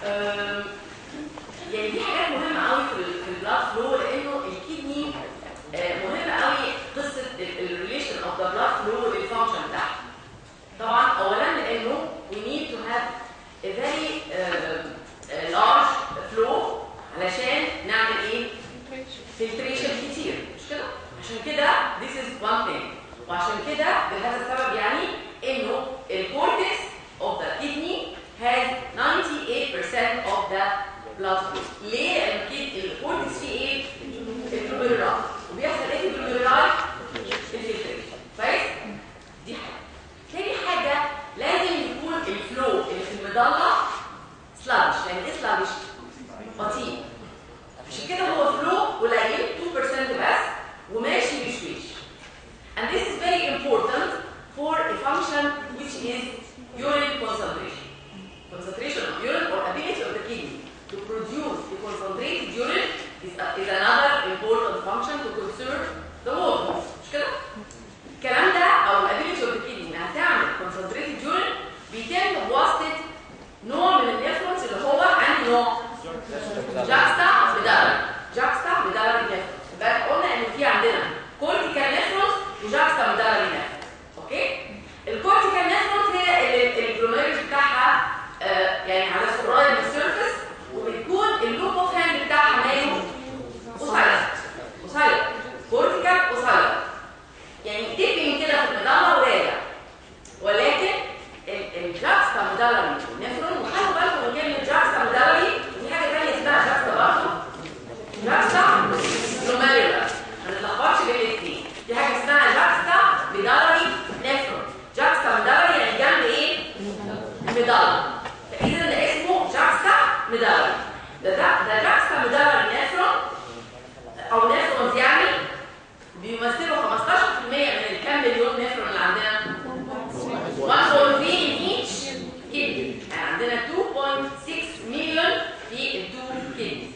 آم، يعني دي حاجات مهمه قوي في ال- في البلاد فلو لانه الكدني آه، مهمه قوي قصه الريليشن اوف ذا بلاد فلو للفانكشن بتاعها طبعا اولا لانه we need to have a very uh, uh, large flow علشان نعمل ايه filtration كتير مش كده عشان كده this is one thing وعشان كده بهذا السبب يعني انه الكورتكس of the kidney has 98% of the blood flow ليه لان الكيد- الكورتكس فيه ايه الجلوبيرولاي وبيحصل ايه في الجلوبيرولاي الفلتريشن كويس دي حاجه تاني حاجه لازم يكون الفلو اللي في المضله سلابش يعني ايه سلابش بطيء عشان كده هو فلو قليل 2% بس وماشي بشويش and this is very important for a function which is urine concentration concentration of urine or ability of the kidney to produce the concentrated urine is, is another important function to conserve the water مش كده؟ الكلام ده او الابيليتي اوف الكدني انها تعمل concentrated urine بيتم بواسطه نوع من النفرونز اللي هو انهي نوع؟ جاكستا بدالر جاكستا بدالر نفرونز يبقى قلنا ان في عندنا كورتيكال نفرونز وجاكستا بدالر نفرونز اوكي؟ الكورتيكال نفرونز هي اللي الجلوميرولوجي بتاعها آه، يعني على قريب من السيرفس وبتكون اللوب اوف هاند بتاعها ماله قصير قصير كورتيكال قصير يعني ديبنج كده في المدلة وراجع ولكن ال- الجاكستا مدلري نفرون وخلوا بالكم من كلمة جاكستا مدلري دي حاجة تانية اسمها جاكستا برضه جاكستا جلوميرولار ما نتلخبطش بين الاثنين دي حاجة اسمها جاكستا مدلري نفرون جاكستا مدلري يعني جنب ايه؟ مدلر فإذا ده اسمه جاكستا مدلري ده ده ده جاكستا مدلري نفرون او نفرونز يعني بيمثلوا 15% من الكام مليون نفرون اللي عندنا 1.3 each kidney يعني عندنا 2.6 مليون في التو كيدني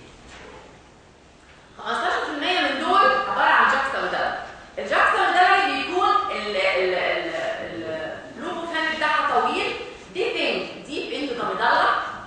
15% من دول عباره عن جاكستا مدلري الجاكستا مدلري بيكون ال ال ال اللوبو فان بتاعها طويل ديبنج ديب انتو ذا مدلة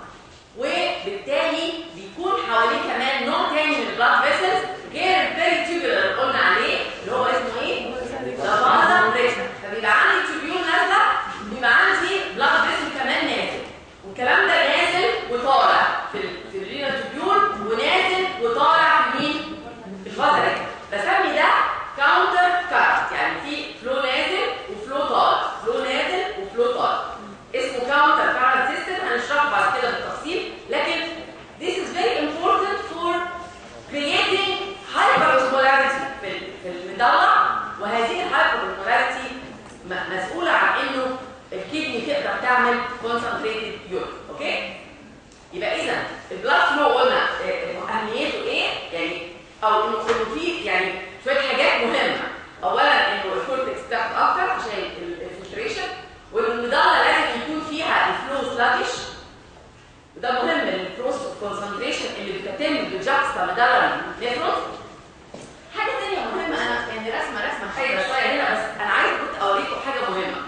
وبالتالي بيكون حواليه كمان نوع تاني من البلاد فيسلز غير البيري تيوبولار اللي قلنا عليه اللي هو اسمه ايه؟ لافازا بريشن فبيبقى عندي تيوبيول نازله بيبقى عندي بلاد فيسل كمان نازل والكلام ده نازل وطالع في ال- في الرينا تيوبيول ونازل وطالع في مين؟ في الفازا بسمي ده كاونتر كارت يعني في فلو نازل وفلو طالع فلو نازل وفلو طالع اسمه كاونتر كارت سيستم هنشرحه بعد كده بالتفصيل لكن this is very important for creating hyperosmolarity في ال- في المدلع وهذه الهايبرosmolarity م- مسؤولة عن انه الكدني تقدر تعمل concentrated urine اوكي يبقى اذا البلاد فلو قلنا آه، اهميته ايه يعني او انه انه في يعني شويه حاجات مهمه اولا انه الكورتكس بتاخد اكتر عشان الفلتريشن والمدلة لازم يكون فيها الفلو سلاجش وده مهم للبروسس اوف كونسنتريشن اللي بتتم بالجاكستا مدلري نفرونز حاجه ثانيه مهمه انا يعني رسمه رسمه خايبه شويه هنا بس انا عايزه كنت اوريكم حاجه مهمه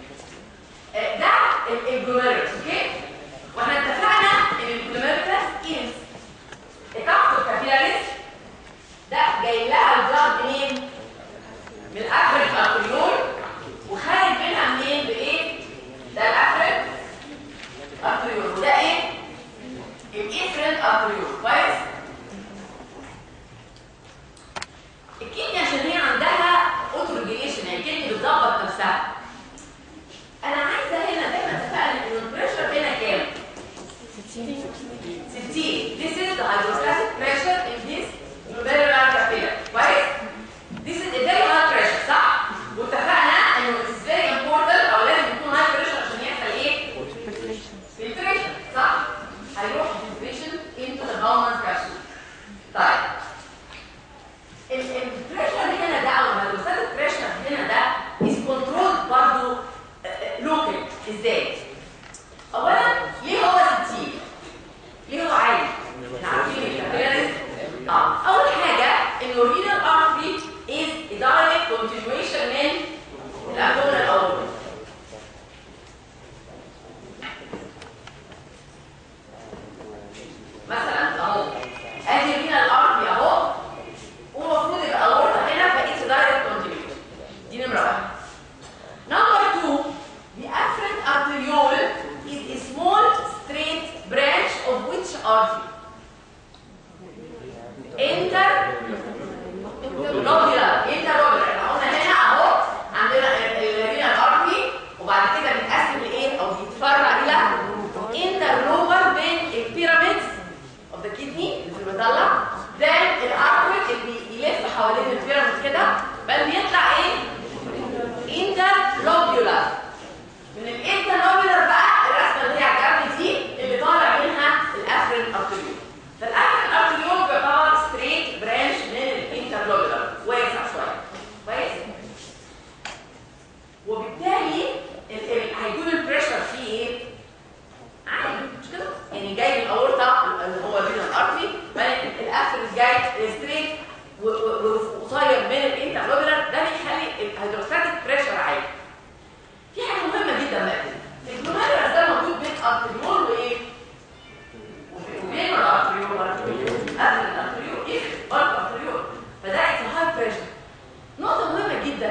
آه، ده ال- الجلوميرولس اوكي واحنا اتفقنا ان الجلوميرولس از الضغط الكابيلاريس ده جاي لها البلاد منين من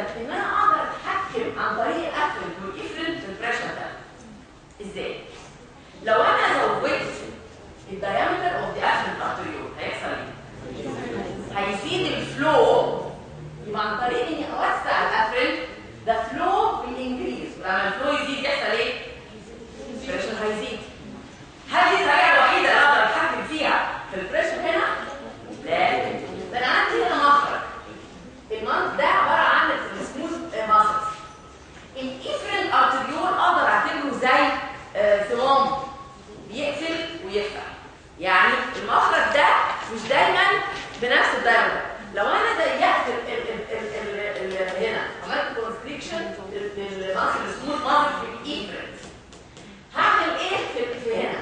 ان انا اقدر اتحكم عن طريق الافرنت والافرنت في البريشر ده ازاي لو انا زودت الدايمتر اوف ذا افرنت ارتريول هيحصل ايه هيزيد الفلو يبقى عن طريق اني اوسع الافرنت the flow will increase ولما الفلو يزيد يحصل ايه البريشر هيزيد هل دي الطريقه الوحيده اللي اقدر اتحكم فيها في البريشر هنا لا ده انا عندي هنا مخرج المنط ده عباره عن السموث ماسلز الايفرنت ارتريول اقدر اعتبره زي آه، صمام بيقفل ويفتح يعني المخرج ده مش دايما بنفس الدايمتر لو انا ضيقت ال- ال- ال- ال- ال- هنا عملت كونستريكشن للماسل السموث ماسل في الايفرنت هعمل ايه في في هنا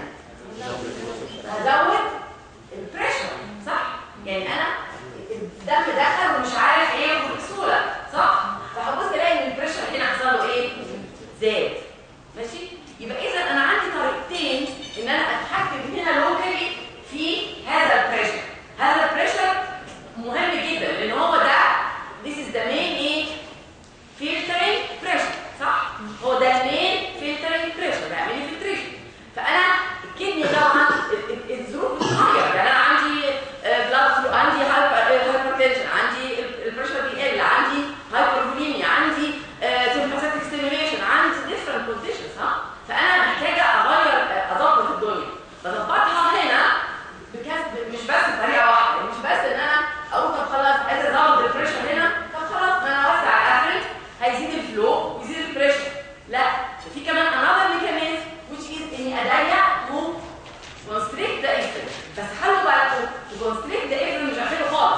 هزود البريشر صح يعني انا الدم دخل ومش عارف ايه يخرج بسهوله صح فهبص الاقي ان البريشر هنا حصل له ايه زاد ماشي يبقى اذا انا عندي طريقتين ان انا اتحكم هنا لوكالي في هذا البريشر هذا البريشر مهم جدا لان هو ده this is the main ايه filtering pressure صح هو ده المين filtering pressure بيعمل لي filtration فانا الكدني طبعا ال- ال- الظروف بتتغير يعني انا عندي بلاد فلو عندي هايبرتنشن عندي البريشر بيقل عندي هايبرفوليميا عندي سيمباثيك ستيميوليشن عندي different conditions ها فانا محتاجه اغير آه، اظبط الدنيا بظبطها هنا بكسب مش بس بطريقه واحده مش بس ان انا اقول طب خلاص عايز ازود البريشر هنا طب خلاص ما انا اوسع الافرج هيزيد الفلو ويزيد البريشر لا ده في كمان another mechanism which is اني اضيق و constrict the efferent بس خلوا بالكم constrict the efferent مش هقفله خالص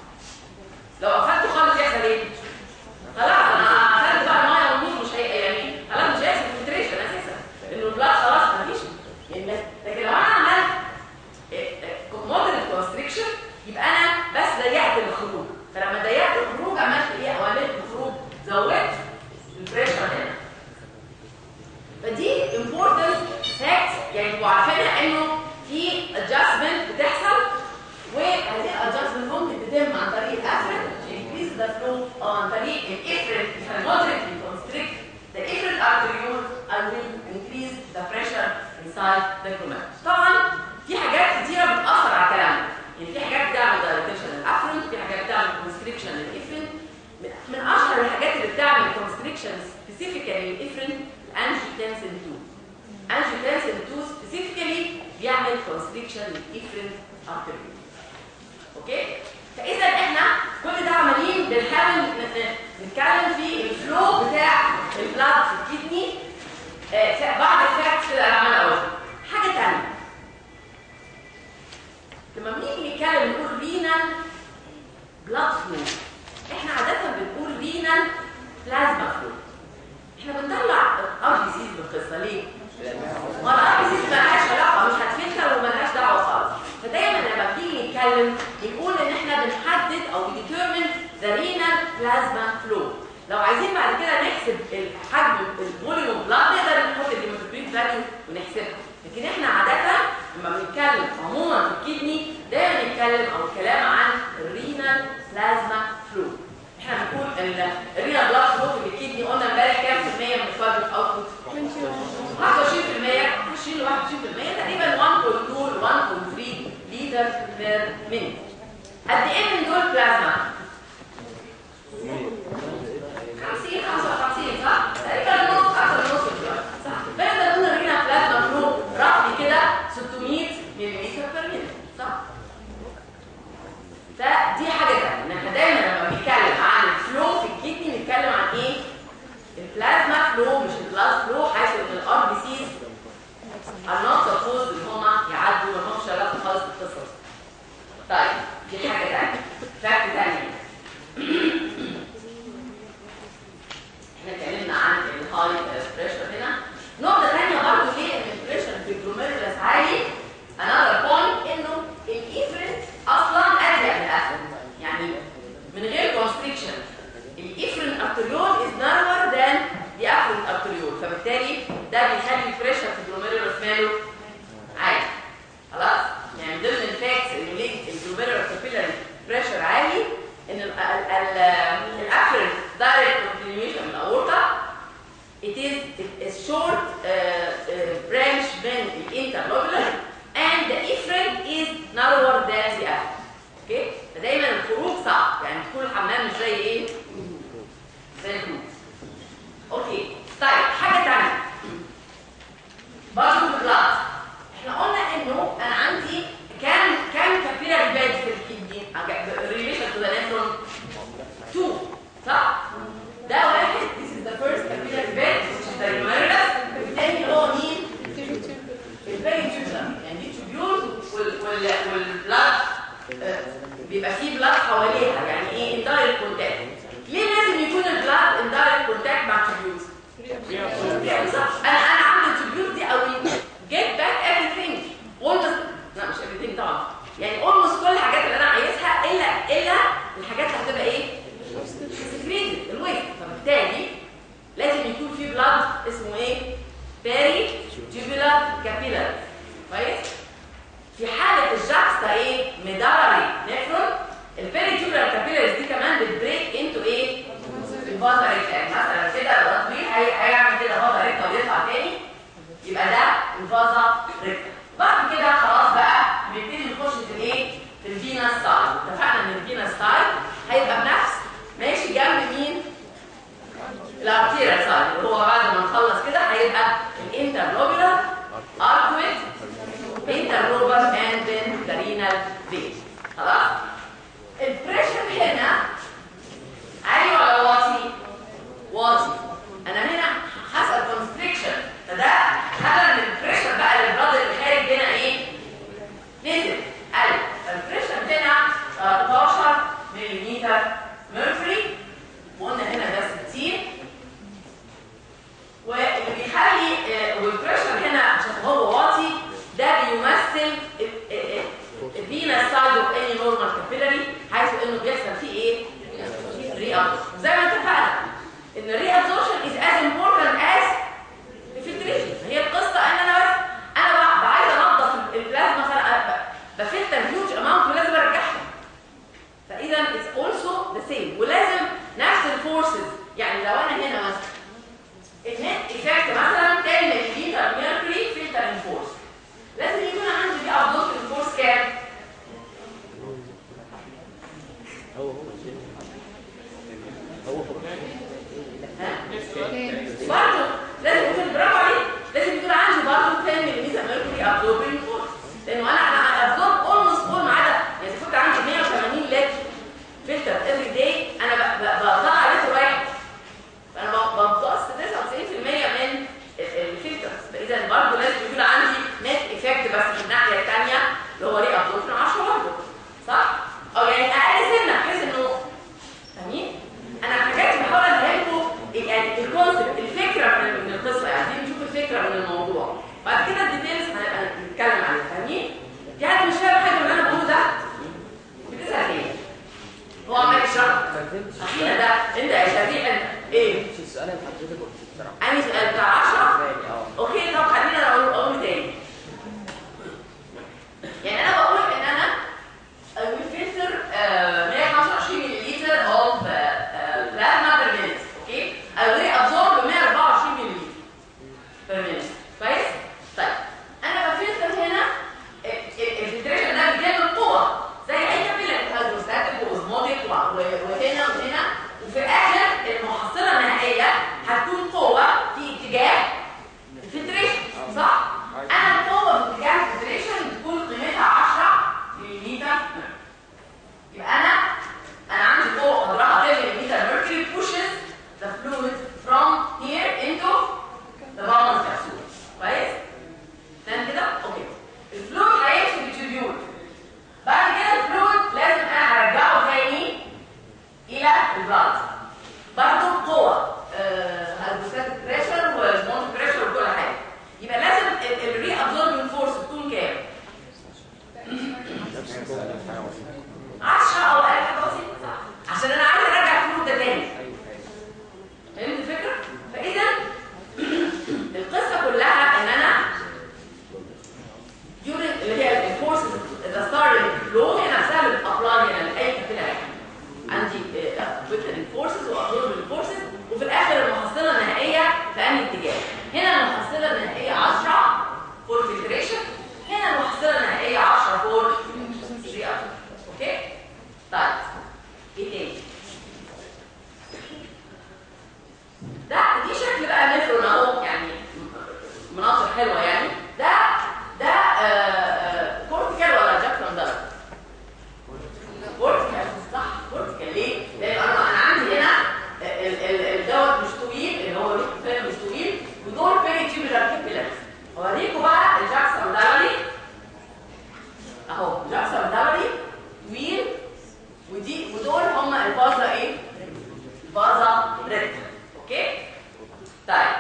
لو قفلته خالص يحصل ايه؟ خلاص انا قفلت بقى الميه والنور مش هي يعني خلاص مش هيحصل فلتريشن اساسا لانه البلاد خلاص مفيش يعني لكن لو انا عملت مودريت كونستريكشن يبقى انا بس ضيقت الخروج فلما ضيقت الخروج عملت ايه او عملت الخروج زودت البريشر هنا فدي important fact يعني تبقوا عارفينها انه في adjustment بتحصل وهذه الادجستمنت ممكن تتم عن طريق الافرنت increase the flow او عن طريق الافرنت moderately constrict the efferent arteriole and will increase the pressure inside the glomerulus طبعا في حاجات كتيره بتاثر على الكلام ده يعني في حاجات بتعمل dilatation للافرنت في حاجات بتعمل constriction للافرنت من من اشهر الحاجات اللي بتعمل constriction specifically للافرنت الانجيوتنسين 2 angiotensin 2 specifically بيعمل constriction للافرنت arteriole اوكي فاذا احنا كل ده عمالين بنحاول ن- ن- نتكلم في الفلو بتاع البلاد في الكدني آه، ف- بعض الفاكتس كده انا عماله اقولها حاجه ثانيه لما بنيجي نتكلم نقول رينال بلاد فلو احنا عاده بنقول رينال بلازما فلو احنا بنطلع ار بي سيز بالقصه ليه؟ ما الار بي سيز مالهاش علاقه مش هتفلتر ومالهاش دعوه خالص فدايما لما بنيجي نتكلم بنقول ان احنا بنحدد او بنديترمن ذا رينال بلازما فلو لو عايزين بعد كده نحسب الحجم الفوليوم بلاد نقدر نحط الهيموجلوبين فاليو ونحسبها لكن احنا عاده لما بنتكلم عموما في الكدني دايما نتكلم او الكلام عن الرينال بلازما فلو احنا بنقول ال- الرينال بلاد فلو في الكدني قلنا امبارح كام في المية من الفاليو اوتبوت 21% 20 ل 21% تقريبا 1.2 ل 1.3 لتر بير مينيت قد ايه من دول بلازما؟ 50 55 صح؟ تقريبا نص اكثر من نص دلوقتي صح؟ فاحنا قلنا الرينا بلازما فلو رقم كده 600 ملم بير مينيت صح؟ فدي حاجه ثانيه ان احنا دايما لما بنتكلم عن الفلو في الكدني نتكلم عن ايه؟ البلازما فلو مش البلاد فلو حيث ان الار بي سيز are not supposed ان هما يعدوا ما لهمش علاقه خالص بالقصه دي. طيب دي حاجه ثانيه فاكت ثانيه احنا اتكلمنا عن الهاي بريشر هنا نقطه ثانيه برضه ليه ان البريشر في الجلوميرولس عالي another point انه الايفرنت اصلا اضيق من الافرنت يعني من غير constriction الافرنت ارتريول is narrower than the afferent arteriole فبالتالي ده بيخلي البريشر في الجلوميرولس ماله عالي خلاص يعني من ضمن الفاكتس اللي ليه الجلوميرولس كابيلاري بريشر عالي ان الافرنت دايركت طيب حاجه ثانيه برضه في البلاد احنا قلنا انه انا عندي كام كام كابيلاري بيد في الكدني ريليشن تو ذا نيفرون 2 صح ده واحد this is the first capillary bed which is the glomerulus والتاني هو مين الفيري تيوبولار يعني دي تيوبيولز وال وال والبلاد آه، بيبقى فيه بلاد حواليها يعني ايه اندايركت كونتاكت ليه لازم يكون البلاد اندايركت كونتاكت مع التيوبيولز بالظبط انا انا عامل التيوبيولز دي او جيت باك everything almost لا مش everything طبعا يعني almost كل الحاجات اللي انا عايزها الا الا الحاجات اللي هتبقى ايه سكريتد الويست فبالتالي لازم يكون في بلاد اسمه ايه بيري تيوبولار كابيلار كويس في حاله الجاكستا ايه ميداري نيفرون البيري تيوبولار كابيلارز دي كمان بتبريك انتو ايه الفازا ريكتا مثلا كده لو طويل هي- هيعمل كده فازا ريكتا ويطلع تاني يبقى ده الفازا ريكتا بعد كده خلاص بقى بنبتدي نخش في الايه في الفينا ستايل اتفقنا ان الفينا ستايل هيبقى بنفس ماشي جنب مين الارتيريال سايد اللي هو بعد ما نخلص كده هيبقى الانترلوبولار اركويت انترلوبر اند ذن ذا رينال فين خلاص البريشر هنا عالي ولا واطي واطي انا هنا حصل كونستريكشن فده هذا من البريشر بقى اللي البلاد اللي خارج هنا ايه نزل قل فالبريشر هنا 13 ملم ميركوري وقلنا هنا ده 60 واللي بيخلي آه، والبريشر هنا عشان هو واطي ده بيمثل الفينا سايد اوف اني نورمال كابيلاري حيث انه بيحصل فيه ايه؟ ري زي ما اتفقنا ان الري ابزوربشن از از امبورتنت از الفلتريشن هي القصه ان انا بس انا بقى عايزه انضف البلازما فانا بفلتر هيوج اماونت ولازم ارجعها فاذا اتس اولسو ذا سيم ولازم نفس الفورسز يعني لو انا هنا مثلا النت ايفكت مثلا 10 ملي ميركوري فلتر فورس لازم يكون عندي دي ابزوربشن فورس كام؟ هو هو هو هو ها؟ برضه لازم يكون برافو عليك لازم يكون عندي برضه 10 ملي ميركوري ابزوربنج فورس لانه انا انا ابزورب اولموست كل ما عدا يعني كنت عندي 180 لتر فلتر افري داي انا ب- ب- بقطع لتر واحد فانا ب- بمتص 99% من الفلترز فاذا برضه لازم يكون عندي نت ايفكت بس من الناحيه الثانيه اللي هو ري ابزوربشن 10 برضه صح؟ او يعني اقل سنه بحيث انه فاهمين؟ انا الحاجات اللي بحاول افهمكم يعني الكونسيبت الفكره من من القصه يعني عايزين نشوف الفكره من الموضوع بعد كده الديتيلز هنبقى نتكلم عليها فاهمين؟ في حد مش فاهم حاجه من اللي انا بقوله ده؟ بتسال ايه؟ هو عمال يشرح اخينا ده انت يا شفيع انت ايه؟ مش السؤال اللي حضرتك قلت بصراحه عايز سؤال بتاع 10 اه اوكي طب خلينا اقول اقول تاني يعني انا بقول ان انا I will filter uh, 125 مللتر of uh, uh, plasma per minute اوكي I will absorb 124 مللتر per minute كويس طيب انا بفلتر هنا الفلتريشن ده بيجيب القوه زي اي كابيلاري هيدروستاتيك واوزموتيك وهنا وهنا وفي الاخر المحصله النهائيه هتكون قوه في اتجاه الفلتريشن صح؟ انا القوه في اتجاه الفلتريشن بتكون قيمتها 10 ملم يبقى انا انا عندي قوه قدرها 10 ملم mercury pushes the fluid from here into the bowel capsule كويس؟ تمام كده؟ اوكي الفلويد هيمشي بالتيوبيول بعد كده الفلويد لازم انا هرجعه تاني الى البلاد برضه قوه هيدروستاتيك بريشر والمونت بريشر وكل حاجه يبقى لازم الري ابزوربنج فورس تكون كام؟ 10 او اقل حاجه بسيطه صح عشان انا عايز ارجع الفلويد ده تاني ايوه ايوه فهمت؟ ريتم اوكي طيب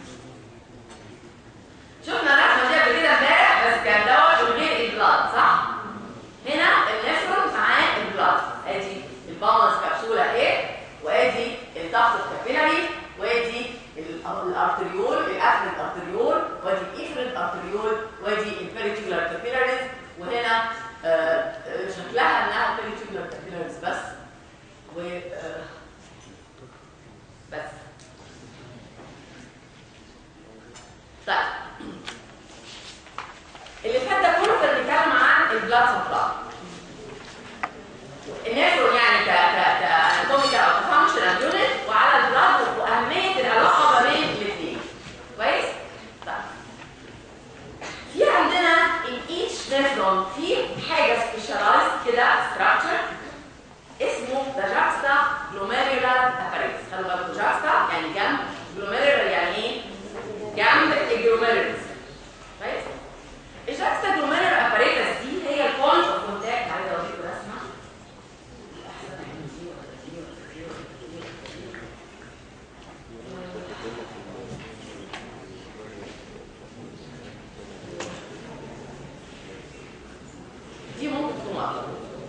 شفنا الرسمه دي قبل كده امبارح بس كان دوت من غير البلاد صح هنا النفرون معاه البلاد ادي البالانس كبسوله اهي وادي الضغط الكابيلاري وادي ال- الارتريول الافرنت ارتريول وادي الافرنت ارتريول وادي البيريتيولار كابيلاريز وهنا آه، آه، شكلها انها بيريتيولار كابيلاريز بس و آه، بس طيب اللي فات ده كله كان بيتكلم عن البلاد سبلاي النيفرون يعني ك ك كاناتوميكال او كفانكشنال يونت وعلى البلاد واهميه العلاقه ما بين الاثنين كويس؟ طيب في عندنا in each nephron في حاجه specialized كده structure اسمه the juxta glomerular apparatus خلوا بالكم juxta يعني جنب glomerular يعني ايه؟ جنب الجلوميرولز كويس؟ الجاكستا جلوميرولار apparatus دي هي البوينت اوف كونتاكت عايزه اوريكم رسمه دي ممكن تكون واضحه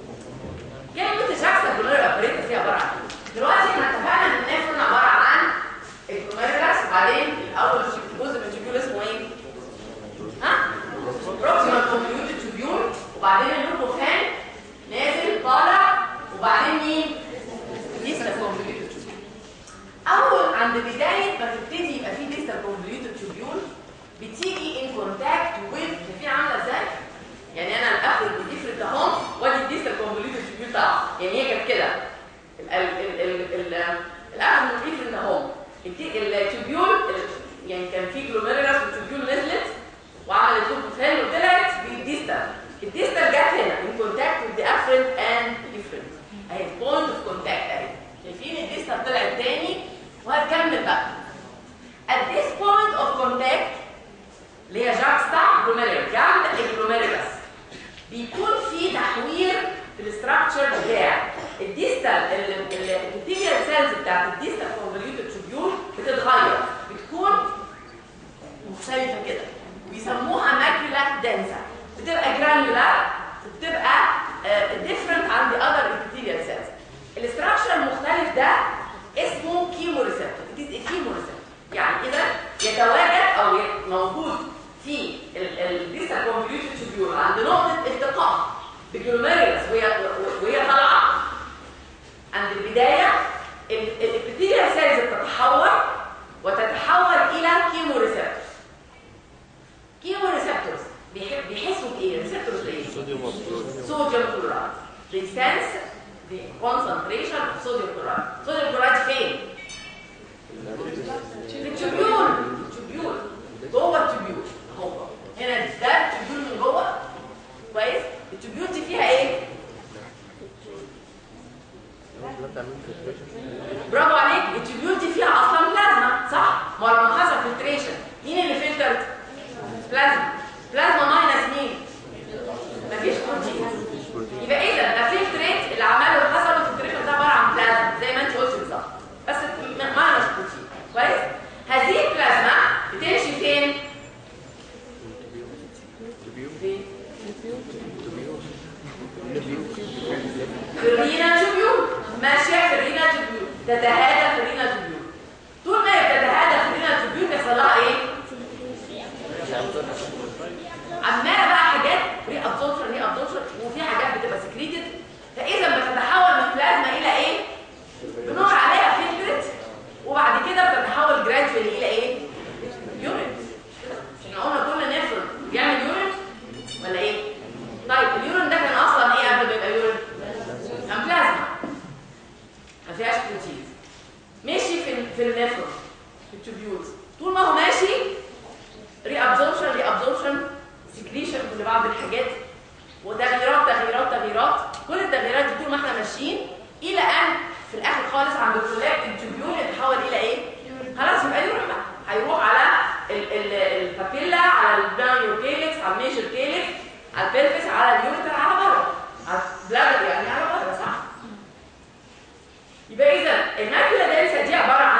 كلمه الجاكستا جلوميرولار apparatus دي عباره عن إيه؟ دلوقتي احنا اتفقنا ان النفرون عباره عن الجلوميرولس وبعدين الاول جزء من التيبيول اسمه ايه؟ ها؟ بروكسيمال كومبيوتر تيبيول وبعدين اللوكوفان نازل طالع وبعدين مين؟ ديستال كومبيوتر تيبيول اول عند بدايه ما تبتدي يبقى في ديستال كومبيوتر تيبيول بتيجي ان كونتاكت ويز شايفين عامله ازاي؟ يعني انا الاخر بتفرد اهو وادي الديستال كومبيوتر تيبيول طالعه يعني هي كانت كده ال- ال- ال- ال- ال- الاخر بتفرد اهو التيبيول ال- يعني كان في جلوميرولس والتيبيول نزلت وعملت لوكوفان وطلعت بالديستال الديستال جت هنا ان كونتاكت with the afferent and efferent اهي بوينت اوف كونتاكت اهي شايفين الديستال طلعت تاني وهتكمل بقى at this point of contact اللي هي جاكستا جلوميرولار جنب الجلوميرولس بيكون في تحوير في الاستراكشر بتاع الديستال الابيثيليال سيلز بتاعت الديستال كونفوليوتد تيوبيول بتتغير بتكون مختلفه كده بيسموها ماكيولا دنسا بتبقى جرانيولار وبتبقى ديفرنت عن the other epithelial cells الاستراكشر المختلف ده اسمه كيمو ريسبتور it is a كيمو ريسبتور يعني اذا يتواجد او ي- موجود في الديستال كونفوليوتد تيوبيول عند نقطه التقاء بجلوميرولس وهي وهي طالعه عند البدايه الابيثيليال سيلز بتتحول وتتحول الى كيمو ريسبتورز كيمو ريسبتورز بيح- بيحسوا بايه؟ ريسبتورز ايه؟ صوديوم صوديوم كلورايد they sense the concentration of sodium chloride sodium chloride فين؟ في التوبيول التوبيول جوه التوبيول اهو هنا ده التوبيول من جوه كويس التوبيول دي فيها ايه؟ برافو عليك التوبيول دي فيها اصلا بلازما صح؟ ما هو لما حصل فلتريشن مين اللي فلترت؟ بلازما بلازما ماينس مين؟ مفيش بروتين يبقى اذا ده فلتريت اللي عمله اللي حصل الفلتريشن ده عباره عن بلازما زي ما انت قلت بالظبط بس ماينس بروتين كويس؟ هذه البلازما بتمشي فين؟ فين؟ في الرينا تبيول ماشيه في الرينا تبيول تتهادى في الرينا تبيول طول ما هي بتتهادى في الرينا تبيول بيحصل لها ايه؟ عماله بقى حاجات ري ابزوربشن ري ابزوربشن وفي حاجات بتبقى سكريتد فاذا بتتحول من بلازما الى ايه؟ بنقول عليها فلترت وبعد كده بتتحول جرادوالي الى ايه؟ يورين احنا قلنا كل نفرون بيعمل يورين ولا ايه؟ طيب اليورين ده كان اصلا ايه قبل ما يبقى يورين؟ كان بلازما ما فيهاش بروتين ماشي في ال- في النفرون في التوبيولز طول ما هو ماشي ري ابزوربشن ري ابزوربشن سكريشن كل بعض الحاجات وتغييرات تغييرات تغييرات كل التغييرات دي طول ما احنا ماشيين الى ان في الاخر خالص عند الكولابت التوبيول يتحول الى ايه؟ خلاص يبقى يروح بقى هيروح على ال- ال- البابيلا على البانيو كيلكس على الميجر كيلكس على البلفس على اليوريتر على بره على البلادر يعني على بره صح؟ يبقى اذا الماكيولا دنسا دي عباره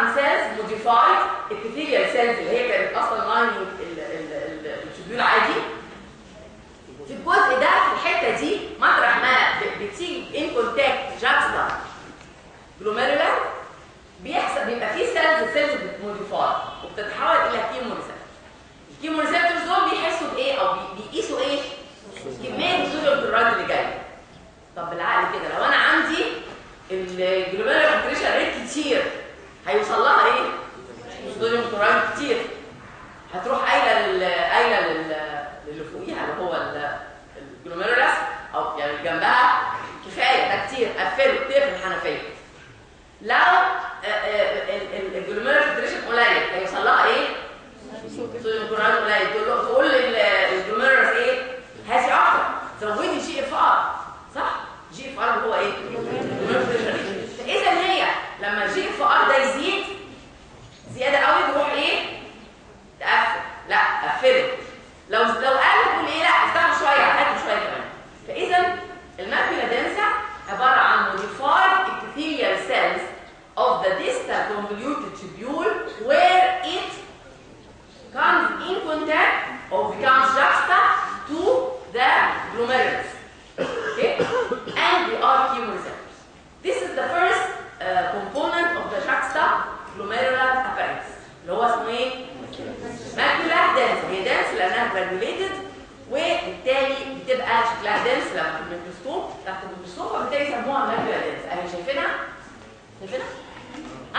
سيلز اللي هي كانت اصلا لايننج التوبيول عادي في الجزء ده في الحته دي مطرح ما ب- بتيجي ان كونتاكت جاكستا جلوميرولار بيحصل بيبقى فيه سيلز سيلز بتموديفاي وبتتحول الى كيموريسبتور الكيموريسبتورز دول بيحسوا بايه او بي- بيقيسوا ايه؟ كميه الصوديوم كلورايد اللي جايه طب بالعقل كده لو انا عندي الجلوميرولار فلتريشن ريت كتير هيوصل لها ايه؟ صوديوم كلورايد كتير هتروح قايله لل قايله لل للي فوقيها اللي هو ال- الجلوميرولاس او يعني اللي جنبها كفايه ده كتير قفله تقفل الحنفيه لو الجلوميرولاس فلتريشن قليل هيوصل لها ايه؟ صوديوم كلورايد قليل تقول له تقول للجلوميرولاس ايه؟ هاتي اكتر زودي جي اف ار صح؟ جي اف ار هو ايه؟ الجلوميرولاس فلتريشن فاذا هي لما الجي اف ار ده يزيد زياده قوي تروح ايه؟ تقفل لا قفله لو لو قال تقول ايه لا استنى شويه هاتوا شويه كمان فاذا الماكولا دنسا عباره عن modified epithelial cells of the distal convoluted tubule where it comes in contact or becomes juxta to the glomerulus okay and they are chemoreceptors this is the first uh, component of the juxta glomerular apparatus اللي هو اسمه ايه ماكولا دنس هي دنس لانها جرانيوليتد وبالتالي بتبقى شكلها دنس لما في الميكروسكوب تحت الميكروسكوب وبالتالي يسموها ماكولا دنس اهي شايفينها شايفينها اه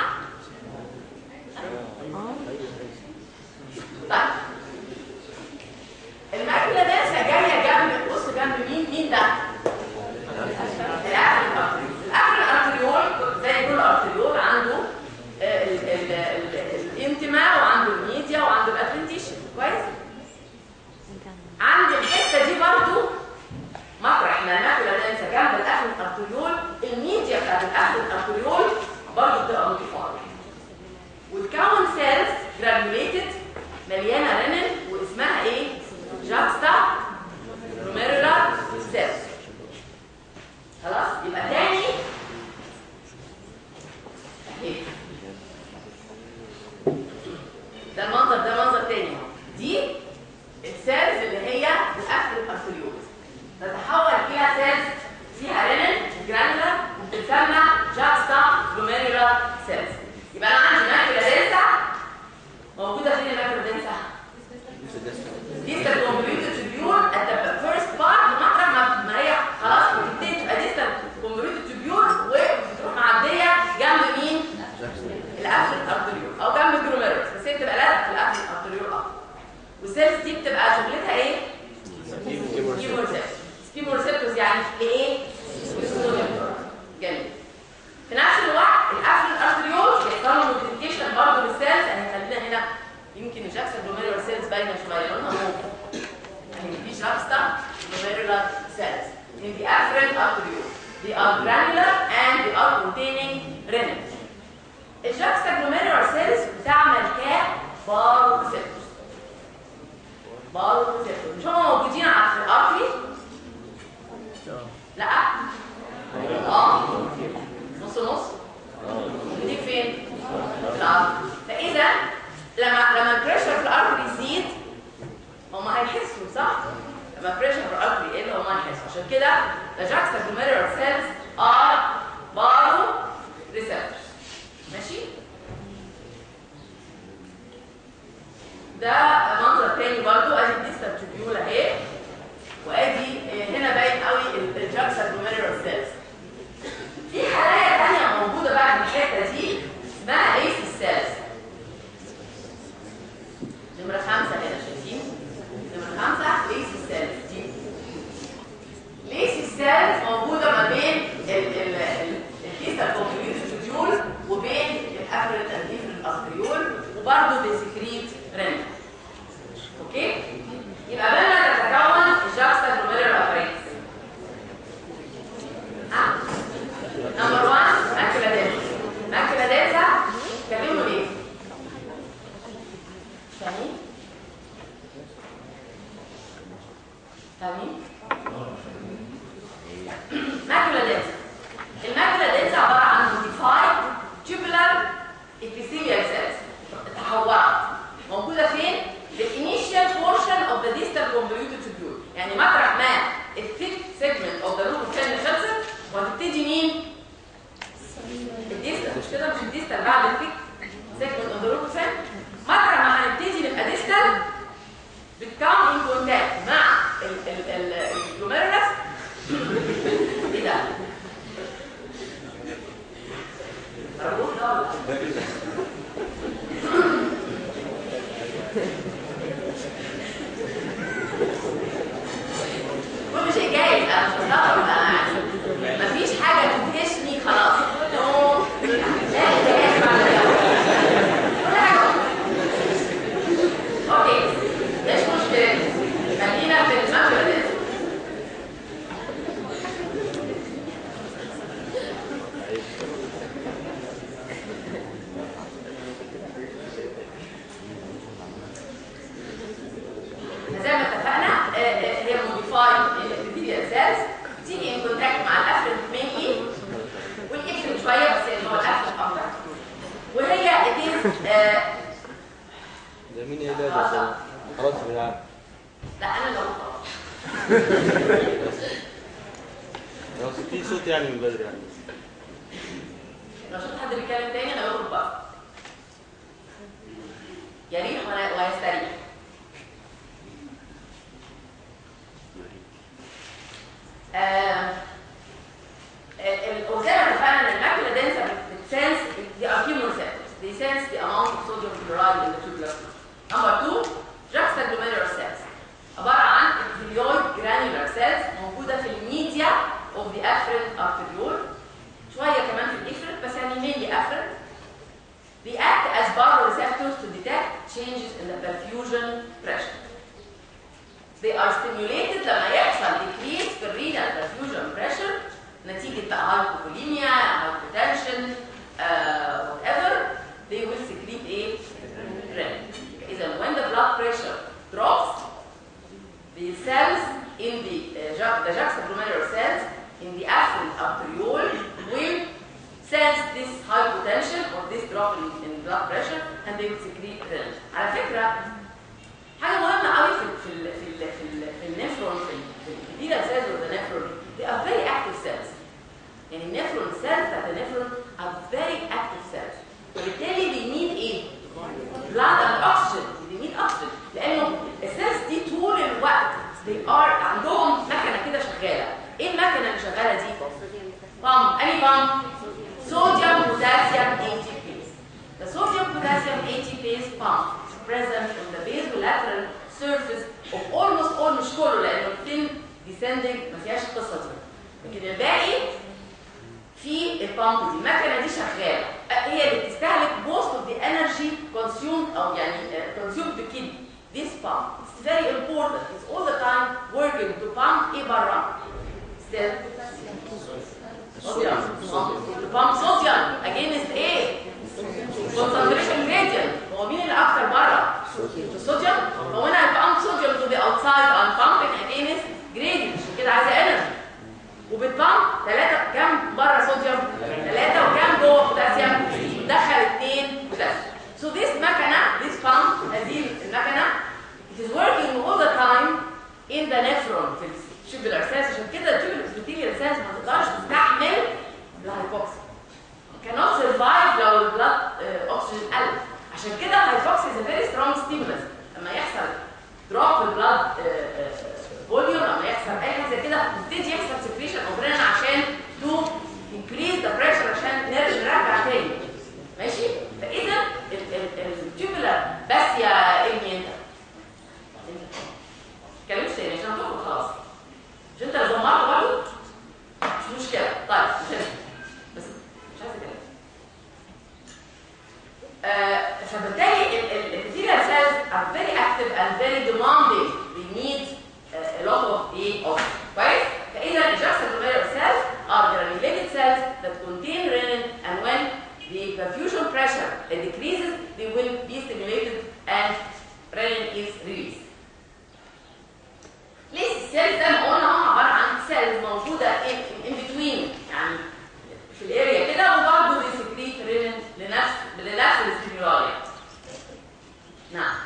طيب الماكولا دنس جايه جنب بص جنب مين مين ده العقل الارتريول العقل الارتريول زي كل ارتريول عنده آه، ال- ال- ال- الانتما وعنده الميديا وعنده الافرنتيشن كويس عند الحته دي برضو مطرح ما الماكولا دنسا جنب الافرن ارتريول الميديا بتاعت الافرن ارتريول برضو بتبقى متفاضله وتكون سيلز جرانيوليتد مليانه رينين واسمها ايه؟ جاكستا روميرولار سيلز خلاص يبقى تاني ايه ده المنظر ده منظر تاني اهو. دي السيلز اللي هي الافر الارتريول تتحول الى سيلز فيها رينين جرانولا وبتسمى جاكستا جلوميرولار سيلز يبقى انا عندي ماكولا دنسا موجوده فين الماكولا دنسا؟ ديستال كونفوليوتد تبيول at the first part مطرح ما ما هي خلاص بتبتدي تبقى ديستال كونفوليوتد تبيول وبتروح معديه جنب مين؟ القفل الارتريول او جنب الجلوميرولس بس هي بتبقى لازقه في القفل الارتريول اكتر والسيلز دي بتبقى شغلتها ايه؟ سكيموريسبتورز سكيموريسبتورز يعني لايه؟ للصوديوم جميل في نفس الوقت القفل الارتريول بيحصل له موديفيكيشن برضه للسيلز اهي خلينا هنا يمكن الجاكسا جلوميرولار سيلز باينه شويه لونها موف اهي دي جاكستا جلوميرولار سيلز in the afferent arteriole they are granular and they are containing renin الجاكستا جلوميرولار سيلز بتعمل كبارو ريسبتورز بارو ريسبتورز مش هم موجودين على في الارتري لا اه نص نص موجودين فين في الارتري فاذا لما لما البريشر في الارتري يزيد هم هيحسوا صح لما البريشر في الارتري يقل هم هيحسوا عشان كده the juxtaglomeralar cells are baro receptors ماشي ده منظر تاني برضو ادي الديستال تيبيول اهي وادي آه، هنا باين قوي الجاكساجلوميرولار سيلز في خلايا تانية موجودة بقى في الحتة دي اسمها ليس السيلز نمرة خمسة هنا شايفين نمرة خمسة ليس السيلز دي ليس السيلز موجودة ما بين الكيستا كونفيوز وبين الافرنت انديفرنت ارتريول وبرضه بيسكريت رنين اوكي يبقى بيننا تتكون الجاكستا جلوميرولار ابريتس ها نمبر 1 ماكولا دنسا ماكولا دنسا كلموا ليه فاهمين فاهمين ماكولا دنسا الماكولا دنسا عباره عن modified tubular epithelial cells تحورت آه ده مين ايه ده ده خلاص بقى لا انا اللي هقول لو في صوت يعني من بدري يعني لو شفت حد بيتكلم تاني انا بقول بقى يريح ولا- ويستريح آه، ال- ال- وزي ما اتفقنا ان الماكولا دنسا بتسنس دي ار chemorreceptors they sense the amount of sodium chloride in the tubular fluid. Number two, juxtaglomerular cells عبارة عن epithelioid granular cells موجودة في الميديا of the afferent arteriole شوية كمان في الافرنت بس يعني mainly afferent they act as baroreceptors to detect changes in the perfusion pressure they are stimulated لما يحصل decrease في الرينال perfusion pressure نتيجة بقى hypovolemia, hypotension, uh, whatever they will secrete a renin. إذا when the blood pressure drops the cells in the uh, ju- the juxtaglomerular cells in the afferent arteriole will sense this hypotension or this drop in, in blood pressure and they will secrete renin. على فكرة حاجة مهمة قوي في في ال في ال في, ال في النفرون في الفيتيلا cells of the nephron they are very active cells يعني النفرون cells بتاعت النفرون are very active cells وبالتالي they need ايه؟ blood and oxygen they need oxygen لانه السيلز دي طول الوقت they are عندهم مكنه كده شغاله ايه المكنه اللي شغاله دي؟ بامب اني بامب صوديوم بوتاسيوم ATPase the sodium potassium ATPase pump is present on the basolateral surface of almost all مش كله لانه التين descending ما فيهاش القصه دي لكن الباقي في البامب دي المكنه دي شغاله هي اللي بتستهلك most of the energy consumed او يعني uh, consumed the kidney this pump it's very important it's all the time working to pump ايه بره still صوديوم to pump صوديوم against ايه concentration gradient هو مين اللي اكتر بره الصوديوم هو انا هيبقى صوديوم to the outside I'm pumping against gradient عشان كده عايزه energy وبتبامب ثلاثة كام بره صوديوم؟ ثلاثة وكام جوه بوتاسيوم؟ بتدخل اثنين بوتاسيوم. So this مكنة this pump هذه المكنة it is working all the time in the nephron في التوبولار cells عشان كده التوبولار cells ما تقدرش تستحمل الهايبوكسي. cannot survive لو البلاد اوكسجين قل عشان كده الهايبوكسي is a very strong stimulus لما يحصل drop البلاد فوليوم لما يحصل اي حاجه زي كده يبتدي يحصل سكريشن اوف رينين عشان تو increase the pressure عشان نرجع نرجع تاني ماشي فاذا التوبولار بس يا ابني انت انت كلمش تاني عشان هتخرج خلاص مش انت اللي زمرت برضه مش مشكله طيب بس مش عايزه كده آه، فبالتالي البكتيريا cells are very active and very demanding they need uh, a lot of ايه of كويس فاذا الجاستaglomerular cells are granulated cells that contain renin and when the perfusion pressure decreases they will be stimulated and renin is released ليه السيلز زي ما قلنا هم عباره عن سيلز موجوده in, in between يعني في الاريا كده وبرضه بيسكريت رينين لنفس لنفس الاستيمولاي نعم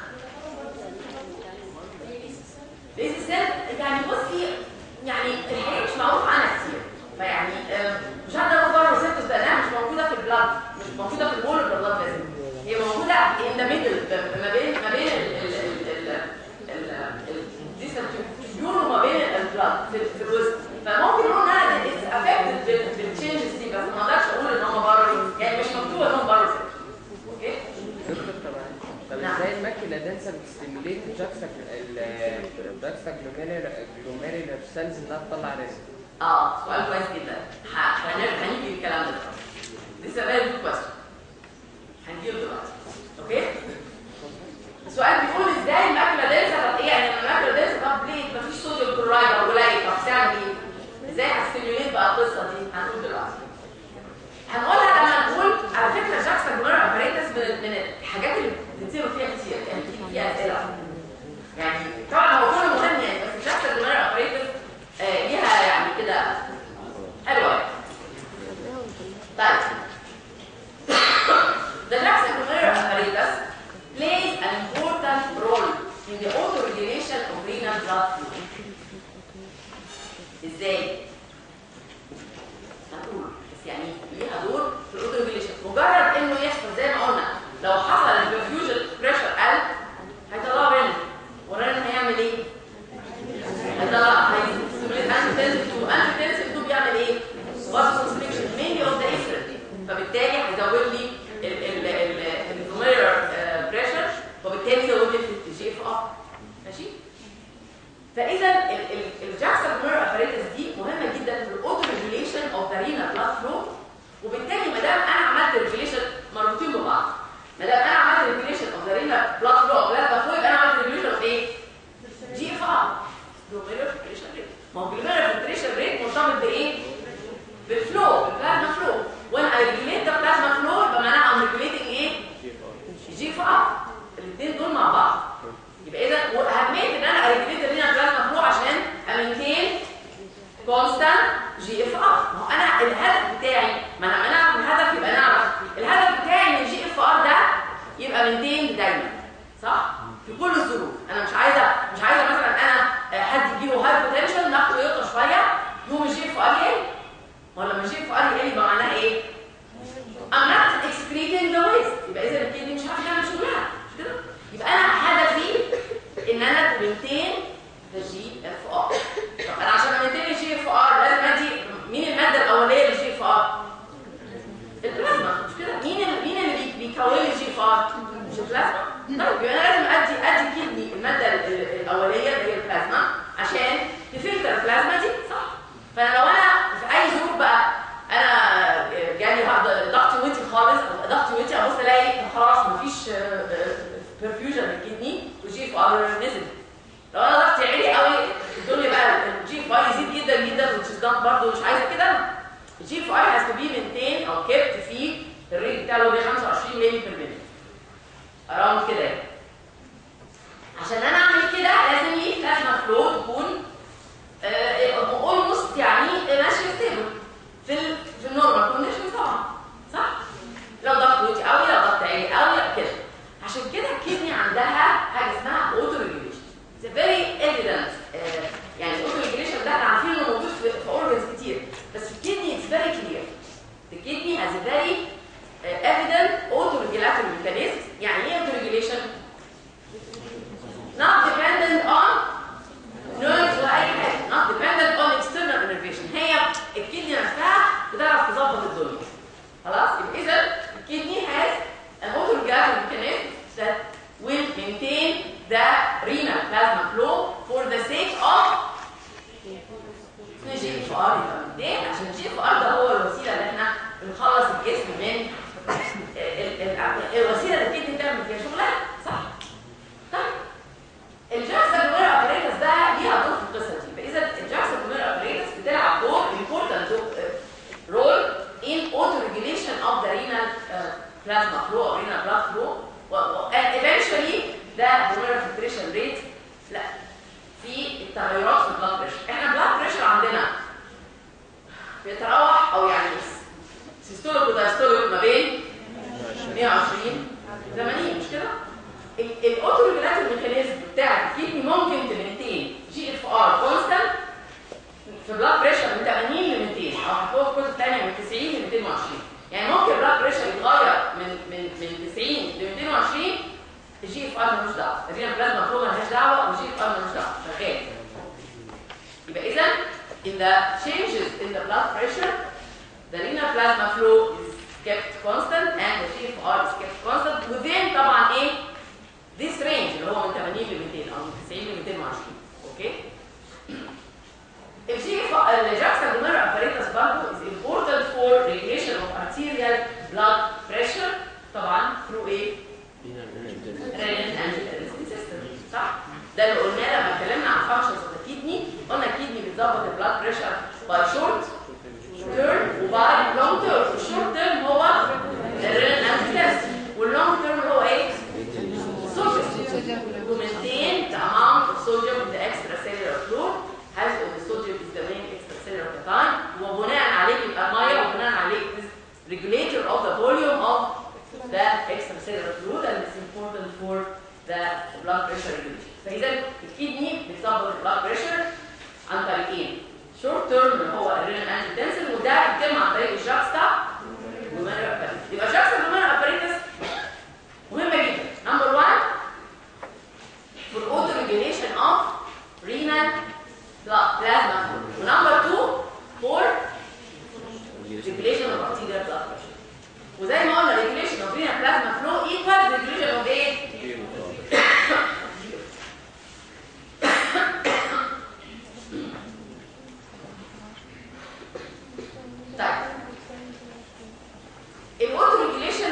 ليز السيل يعني بصي يعني الحقيقه مش معروف عنها كتير فيعني آه، مش هقدر اقول بره الريسبتورز لانها مش موجوده في البلاد مش موجوده في البول البلاد بس هي موجوده ان ذا ميدل ما بين ما بين ال ال ال ال ال الديستنس وما بين البلاد في, في الوسط فممكن نقول انها اتس افكتد بالتشينجز دي بس ما اقدرش اقول ان هم بره يعني مش مكتوب انهم بره الريسبتورز اوكي دكتور طب طب نعم. ازاي الماكينه دنسا بتستيميليت الجاكسا الجاكسا جلوميرولار سيلز انها تطلع ريسك اه سؤال كويس جدا ه- هنرجع هنيجي للكلام ده لسه بالي في كويستشن هنجيله دلوقتي اوكي السؤال بيقول ازاي الماكله دنسا طب ايه يعني لما الماكله دنسا طب ليه مفيش صوديوم كلورايد او قليل طب تعمل ايه؟ ازاي هستيميوليت بقى القصه دي؟ هنقول دلوقتي هنقولها لما نقول على فكره جاكسا جلوميرولار ابريتس من من الحاجات اللي بتتصير فيها كتير يعني بتيجي فيها اسئله يعني طبعا هو كله مهم يعني بس جاكسا جلوميرولار ابريتس آه، ليها يعني كده حلوه طيب The juxtaglomeralar الجي اف ار الاثنين دول مع بعض يبقى اذا واهميه ان انا اريجليت الرينا بلازما فلو عشان امينتين كونستانت جي اف ار ما هو انا الهدف بتاعي ما انا لما نعرف الهدف يبقى نعرف الهدف بتاعي ان الجي اف ار ده يبقى مينتين دايما صح في كل الظروف انا مش عايزه مش عايزه مثلا انا آه، حد يجيله هاي بوتنشال ناخده يقطع شويه يقوم الجي اف ار يقل ولا لما الجي اف ار يقل يبقى معناها ايه I'm not excreting the waste يبقى اذا الكدني مش عارف يعمل شغلها مش كده يبقى انا هدفي ان انا تمنتين الجي اف ار طب انا عشان امنتين الجي اف ار لازم ادي مين الماده الاوليه للجي اف ار البلازما مش كده مين ال- مين اللي بي- بيكون لي الجي اف ار مش البلازما طيب يبقى انا لازم ادي ادي كدني الماده ال- ال- الاوليه اللي هي البلازما عشان تفلتر البلازما دي صح فانا لو انا في اي ظروف بقى انا جالي هقدر- ضغطي وطي خالص ضغطي وطي ابص الاقي خلاص مفيش برفيوجن للكدني والجي اف ار نزل لو انا ضغطي عالي قوي الدنيا بقى الجي اف ار يزيد جدا جدا وتشدان برضه مش عايزه كده الجي اف ار هاز تو بي مينتين او كيبت في الريت بتاعه اللي هو 125 مللي بير مينيت اراوند كده يعني. عشان انا اعمل كده لازم لي بلازما فلو تكون اولموست يعني ماشيه ستيبل في ال في النورمال كونديشن طبعا صح؟ لو ضغط وطي قوي لو ضغط عالي قوي كده عشان كده الكدني عندها حاجه اسمها اوتو ريجوليشن It's a very evident uh, يعني الاوتو ريجوليشن ده احنا عارفين انه موجود في, في organs كتير بس في الكدني it's very clear The kidney has a very uh, evident auto-regulatory mechanism يعني ايه auto-regulation؟ not dependent on nerves ولا اي حاجه not dependent on external innervation هي الكدني نفسها بتعرف تظبط الدنيا خلاص يبقى اذا الكدني has an autoregulatory mechanism that will maintain the renal plasma flow for the sake of جي اف ار ليه؟ عشان الجي اف ار ده هو الوسيله اللي احنا بنخلص الجسم من ال- ال- الوسيله اللي الكدني تعمل فيها شغلها صح؟ طيب الجاكسون جلوميرال ابريتس ده ليها دور في القصه دي فاذا الجاكسون جلوميرال ابريتس بتلعب دور important role in auto regulation of the renal uh, plasma flow or renal blood flow و- و- and eventually the glomerular filtration rate لا في التغيرات في البلاد بريشر احنا البلاد بريشر عندنا بيتراوح او يعني سيستوليك ودايستوليك ما بين 120 80 مش كده؟ الاوتو ريجولاتور ميكانيزم بتاع الكدني ممكن تمنتين جي اف ار كونستانت في بلاد بريشر من 80 ل 200 او هتلاقوها في كتب ثانيه من 90 ل 220 يعني ممكن بلاد بريشر يتغير من من من 90 ل 220 الجي اف ار ملوش دعوه الرينا بلازما فلو ملهاش دعوه والجي اف ار ملوش دعوه شغال يبقى اذا in the changes in the blood pressure the renal plasma flow is kept constant and the GFR is kept constant within طبعا ايه this range اللي هو من 80 ل 200 او من 90 ل 220 اوكي الجي الجاكسون جلوميرال apparatus برضه is important for regulation of arterial blood pressure طبعا through ايه renal angiotensin system صح ده اللي قلناه لما اتكلمنا عن functions of the kidney قلنا الكدني بتظبط البلاد بريشر by short term وبعد لونج تيرم الشورت تيرم هو الرينال انتيتست واللونج تيرم هو ايه الصوديوم to maintain the amount of sodium in the extracellular fluid has the sodium is the main extracellular cation وبناء عليه يبقى الميه وبناء عليه is regulator of the volume of the extracellular fluid and it's important for the blood pressure regulation فاذا الكدني بتظبط البلاد بريشر عن طريقين شورت تيرم اللي هو الرينال انجيوتنسين وده بيتم عن طريق الجاكستا جلوميرال اباريتس يبقى الجاكستا جلوميرال اباريتس مهمه جدا نمبر 1 for auto regulation of renal plasma ونمبر 2 for regulation of arterial blood pressure وزي ما قلنا regulation of renal plasma flow equals regulation of ايه؟ طيب الاوتو ريجوليشن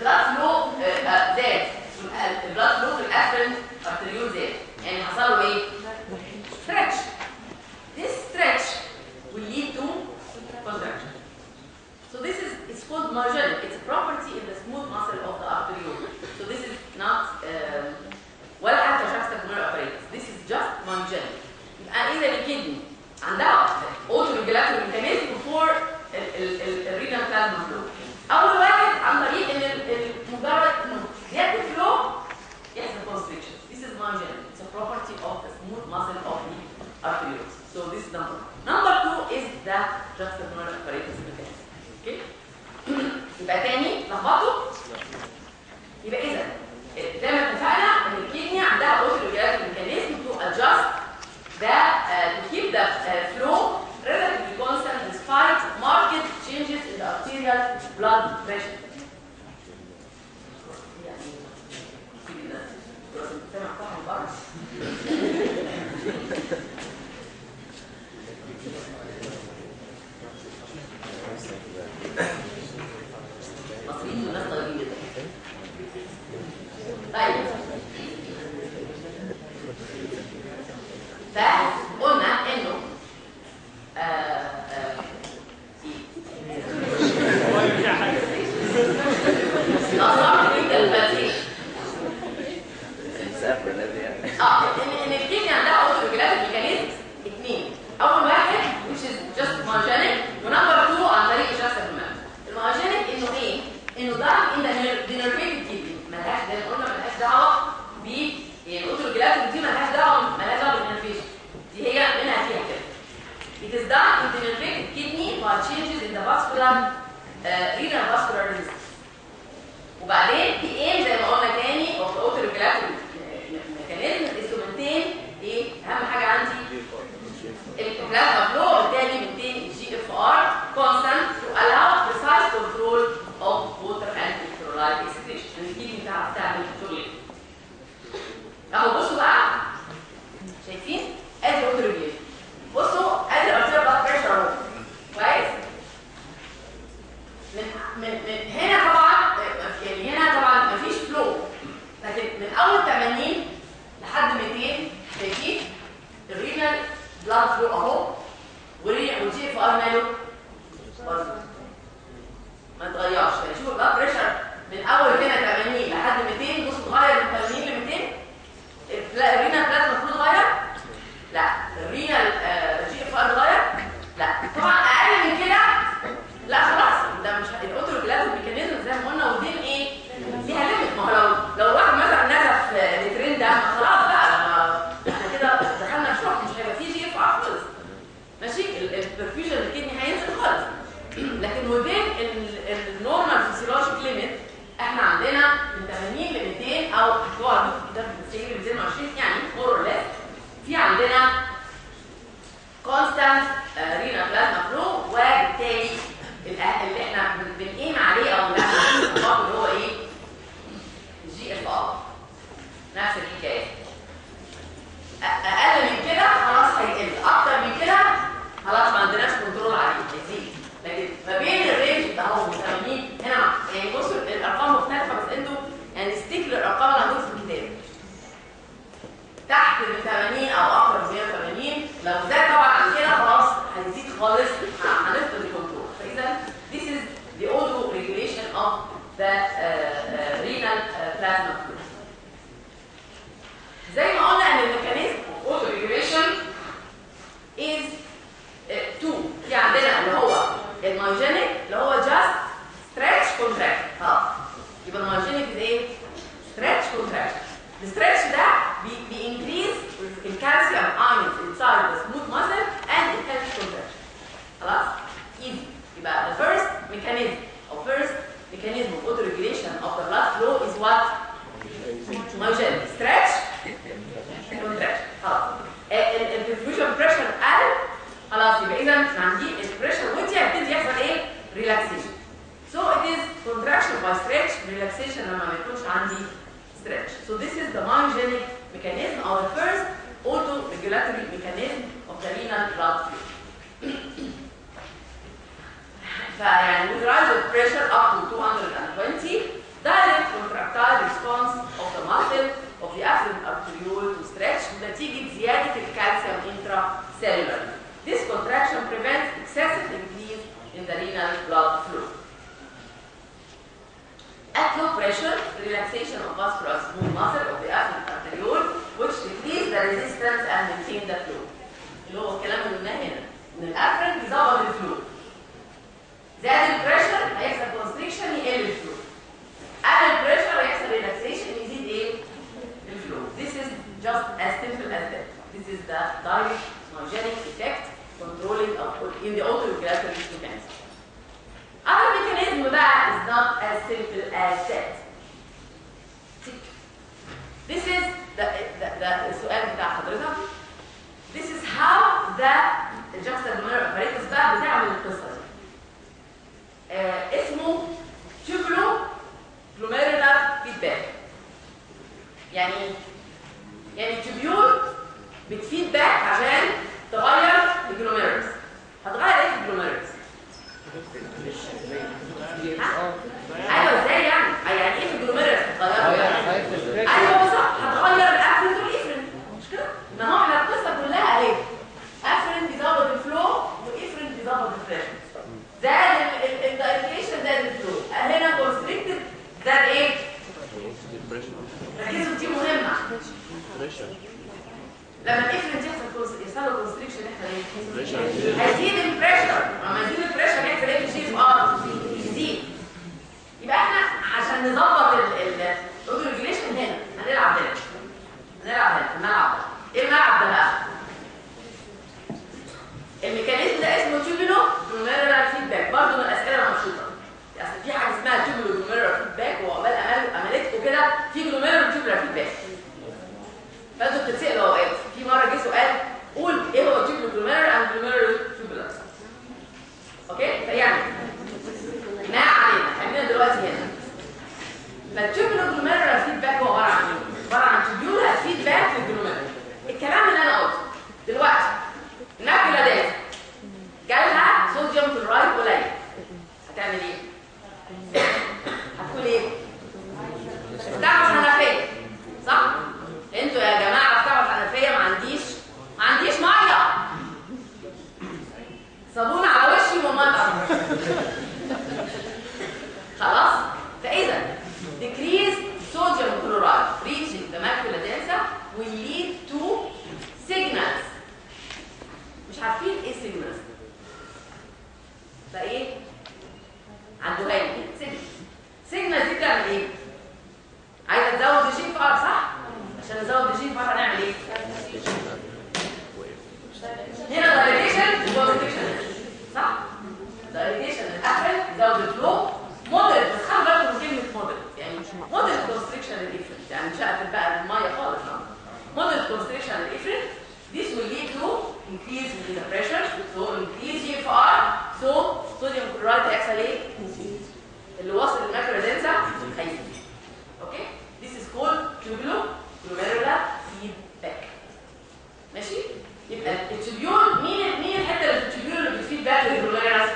البلاد فلو زاد البلاد فلو في الافرنت ارتريول زاد يعني حصل له ايه؟ stretch this stretch will lead to contraction so this is it's called marginal it's a property in the smooth muscle of the arteriole so this is not um, ولا حتى شخص تكمل apparatus this is just marginal يبقى اذا الكدني عندها اوتو ريجولاتوري ميكانيزم فور الرينال بلازما فلو اول واحد عن طريق ان ال- ال- مجرد انه زياده الفلو يحصل constriction this is marginal it's a property of the smooth muscle of the arterioles so this is number one number two is the juxtaforal apparatus mechanism okay يبقى تاني لخبطوا يبقى اذا زي ما اتفقنا ان الكدني عندها اوتوجرافي ميكانيزم تو ادجست the uh, to keep the uh, flow relatively constant despite marked changes in the arterial blood pressure. يعني سيب الناس خلاص انت سامع صح من بره مصريين دول ناس طيبين جدا طيب فقلنا انه آه، آه، الأصابع دي البلاتيشن. مسافر الذي يعني اه ان ان الكيمياء عندها اوتوجرافيك ميكانيزم اثنين اول واحد which is just margenic ونمبر 2 عن طريق الشخص المهم المارجينيك انه ايه انه ده ان دينرفيتد كيدني ملهاش زي ما قلنا ملهاش دعوه ب يعني الاوتوجرافيك دي ملهاش دعوه ملهاش دعوه بالنرفيشن دي هي منها فيها كده It is done in the nervated kidney by changes in the vascular uh, renal vascular resistance. وبعدين في ايه زي ما قلنا تاني اوف اوتو ريجولاتوري ميكانيزم الانسترومنتين ايه اهم حاجه عندي البلازما فلو بالتالي بنتين الجي اف ار كونستانت تو allow precise control of water and electrolyte excretion الكيدني بتعرف تعمل شغل اهو بصوا بقى شايفين ادي اوتو ريجوليشن بصوا ادي الارتيريال بلاد بريشر اهو كويس من من من هنا طبعا يعني هنا طبعا مفيش فلو لكن من اول 80 لحد 200 شايفين الرينال بلاد فلو اهو والري- والجي اف ار ماله برضه ما اتغيرش يعني شوفوا البلاد بريشر من اول هنا 80 لحد 200 بصوا اتغير من 80 ل 200 البلا- الرينال بلازما المفروض اتغير لا الرينال جي اف ار اتغير لا طبعا اقل من كده لا خلاص ده مش الاوتو ريجولاتور ميكانيزم زي ما قلنا ودين ايه ليها ليميت ما هو لو لو واحد مثلا نزف لترين ده ما خلاص بقى ما احنا كده دخلنا في شوك مش هيبقى فيه جي اف ار خالص ماشي البرفيوجن الكدني هينزل خالص لكن وبين النورمال فيسيولوجيك ليميت احنا عندنا من 80 ل 200 او هو عندكم في الكتاب بتسجل 220 يعني مور اور ليس في عندنا constant رينا بلازما فلو وبالتالي الأ- اللي احنا بن- بنقيم عليه او اللي احنا بنطبقه اللي هو ايه؟ الجي اف ار نفس الحكايه أ- اقل من كده خلاص هيقل اكتر من كده خلاص ما عندناش كنترول عليه هيزيد لكن ما بين الرينج ده هو من 80 هنا مع- يعني بصوا الارقام مختلفه بس انتوا يعني ستيك للارقام اللي عندكم في الكتاب تحت من 80 او اكتر من 180 لو زاد طبعا عن كده خلاص هيزيد خالص ه- هنفقد الكنترول فاذا this is the auto regulation of the uh, uh, renal uh, plasma flow زي ما قلنا ان الميكانيزم of auto regulation is uh, two في عندنا اللي هو المايجينيك اللي هو just stretch contract خلاص يبقى المايجينيك is ايه؟ stretch contraction الستريتش ده بي بينكريز الكالسيوم ايونز inside the smooth muscle and it helps contraction خلاص easy يبقى the first mechanism or first mechanism of auto regulation of the blood flow is what myogenic stretch contraction خلاص البرفيوجن بريشر قل خلاص يبقى اذا عندي البريشر ودي هيبتدي يحصل ايه relaxation so it is contraction by stretch relaxation لما ما يكونش عندي stretch. So this is the myogenic mechanism or the first auto-regulatory mechanism of the renal blood flow. فيعني with rise of pressure up to 220 ده At low pressure, relaxation of vascular smooth muscle of the afferent arteriole which decrease the resistance and maintain the flow. اللي هو الكلام اللي قلناه هنا ان الافرنت يظبط الفلو. زاد البريشر هيحصل كونستريكشن يقل الفلو. قل البريشر هيحصل ريلاكسيشن يزيد ايه؟ الفلو. This is just as simple as that. This is the direct hygienic effect controlling of in the autoregulatory mechanism. Other mechanism بقى is not as simple as that. This is the, the, the السؤال بتاع حضرتك. This is how the juxtaglomeralar apparatus بقى بتعمل القصة دي. آه اسمه tubulo glomerular feedback. يعني إيه؟ يعني تبيول بتفيدباك عشان تغير الجلوميرولز. هتغير ايه في الجلوميرولز؟ اه ايوه ازاي يعني؟ يعني ايه في الجلوميرولز هتغيرها؟ غير غير الستريس ايوه بالظبط هتغير الافرنت والافرنت مش كده؟ ما هو احنا القصه كلها اهي افرنت بيظبط الفلو وافرنت بيظبط البريشر زاد الدايليشن زاد الفلو هنا كونستريكتد زاد ايه؟ ركزوا دي مهمه لما الافرنت يحصل كونس- يحصل له كونستريكشن يحصل ايه؟ هيزيد البريشر لما يزيد البريشر يحصل ايه في الجي اف ار؟ يزيد يبقى احنا عشان نظبط الاوتوريجليشن هنا هنلعب هنا هنلعب هنا في الملعب ده ايه الملعب ده بقى؟ الميكانيزم ده اسمه تيوبينو جلوميرولار فيدباك برضه من الاسئله المشهوره اصل في حاجه اسمها تيوبينو جلوميرولار فيدباك وعقبال امل املتكم كده في جلوميرولار تيوبينار فيدباك فانتوا بتتسالوا اوقات في مره جه سؤال قول ايه هو تيوبينو جلوميرولار اند جلوميرولار تيوبينار اوكي فيعني ما علينا خلينا دلوقتي هنا فالتيوبولو جلوميرولار فيدباك هو عباره عن ايه؟ عباره عن تيوبولار فيدباك للجلوميرولار الكلام اللي انا قلته دلوقتي ناكله داز جالها صوديوم كلورايد قليل هتعمل ايه؟ هتقول ايه؟ افتحوا الحنفيه صح؟ انتوا يا جماعه افتحوا الحنفيه ما عنديش ما عنديش ميه صابون على وشي وميه خلاص فاذا decreased sodium chloride reaching the macula densa will lead to signals مش عارفين ايه signals فايه عندها لي signals signals دي بتعمل ايه عايزه تزود الجي فار صح عشان نزود الجي فار هنعمل ايه هنا dilation وconstriction صح dilation الافرل يزود الفلو مودريت بس خلي بالكم من كلمه مودريت يعني مودريت كونستريكشن الافرنت يعني مش هقفل بقى الميه خالص مودريت كونستريكشن الافرنت this will lead to increase in the pressure so increase GFR so sodium chloride هيحصل ايه اللي واصل للماكرو دنسا هيزيد اوكي this is called tubulo glomerular feedback ماشي يبقى التبيول مين مين الحته اللي في التبيول اللي بتفيد باك للجلوميرولار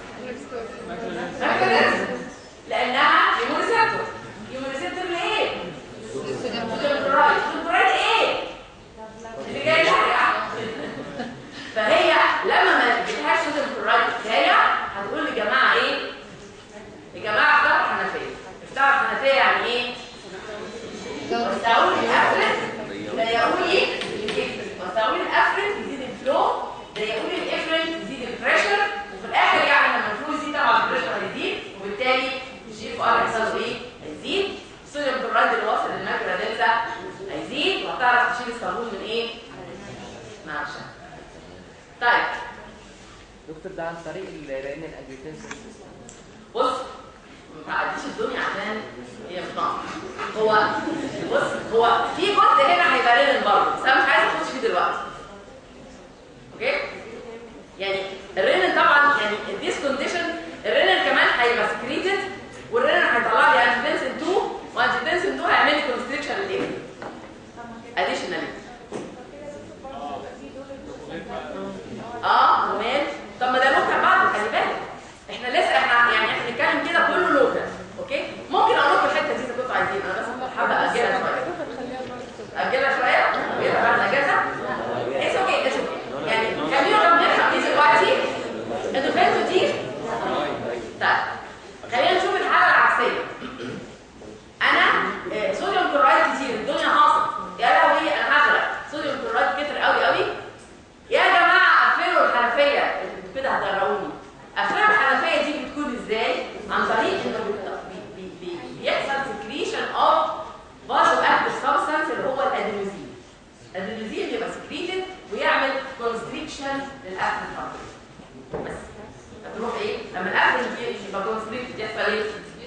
لانها هيموريسبتور هيموريسبتور لايه؟ الصوديوم كلورايد الصوديوم كلورايد ايه؟ اللي جاي لها فهي لما ما تجيلهاش صوديوم كلورايد كفايه هتقول لجماعه ايه؟ يا جماعه افتحوا الحنفيه افتحوا الحنفيه يعني ايه؟ وسعوا لي الافرد ضيقوا لي الافرد وسعوا لي الافرد يزيد الفلو ضيقوا لي الافرد يزيد البريشر وفي الاخر يعني لما الفلو يزيد طبعا البريشر هيزيد وبالتالي الجي اف ار هيحصل له ايه؟ هيزيد الصوديوم كلورايد اللي واصل للماكرا دنسا هيزيد وهتعرف تشيل الصابون من ايه؟ مع الشمس. طيب دكتور ده عن طريق الرين الانجيوتنسين سيستم بص ما تعديش الدنيا عشان هي مش ناقصه هو بص هو في جزء هنا هيبقى رينين برضه بس انا مش عايزه اخش فيه دلوقتي اوكي يعني الرينين طبعا يعني الديس كونديشن الرينين كمان هيبقى سكريتد والرينين هيطلع لي انتيدنسين 2 وانتيدنسين 2 هيعمل لي كونستريكشن للايه اديشنالي اه ومال طب ما ده لوكال بعض خلي بالك احنا لسه احنا يعني احنا بنتكلم كده كله لوكال اوكي ممكن اقول لكم الحته دي اذا كنتوا عايزين انا بس حابه اجلها شويه اجلها شويه اجلها بعد الاجازه اتس اوكي اتس اوكي يعني خلينا نفهم دي دلوقتي انتوا فهمتوا دي